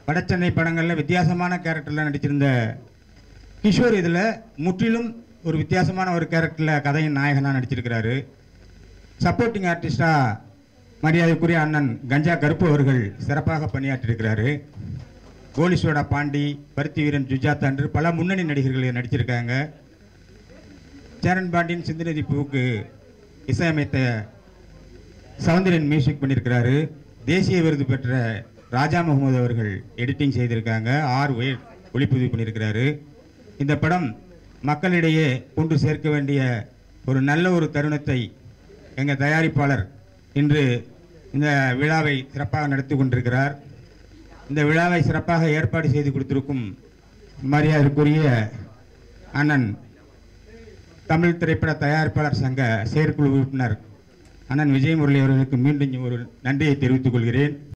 வடச்சென்னை படங்களில் வித்தியாசமான கேரக்டரில் நடிச்சிருந்த கிஷோர் இதில் முற்றிலும் ஒரு வித்தியாசமான ஒரு கேரக்டரில் கதையின் நாயகனாக நடிச்சிருக்கிறாரு சப்போர்ட்டிங் ஆர்டிஸ்டாக மரியாதைக்குரிய அண்ணன் கஞ்சா கருப்பு அவர்கள் சிறப்பாக பணியாற்றியிருக்கிறாரு கோலிசோடா பாண்டி பருத்தி வீரன் ஜுஜாத் என்று பல முன்னணி நடிகர்கள் இதில் நடிச்சிருக்காங்க சேரன் பாண்டியன் சிந்துநதி பூவுக்கு இசையமைத்த சவுந்தரன் மியூசிக் பண்ணியிருக்கிறாரு தேசிய விருது பெற்ற ராஜா முகமது அவர்கள் எடிட்டிங் செய்திருக்காங்க ஆர் ஒய் ஒளிப்பதிவு பண்ணியிருக்கிறாரு இந்த படம் மக்களிடையே கொண்டு சேர்க்க வேண்டிய ஒரு நல்ல ஒரு தருணத்தை எங்கள் தயாரிப்பாளர் இன்று இந்த விழாவை சிறப்பாக நடத்தி கொண்டிருக்கிறார் இந்த விழாவை சிறப்பாக ஏற்பாடு செய்து கொடுத்திருக்கும் மரியாதைக்குரிய அண்ணன் தமிழ் திரைப்பட தயாரிப்பாளர் சங்க செயற்குழு உறுப்பினர் அண்ணன் விஜய் முரளி அவர்களுக்கு மீண்டும் ஒரு நன்றியை தெரிவித்துக் கொள்கிறேன்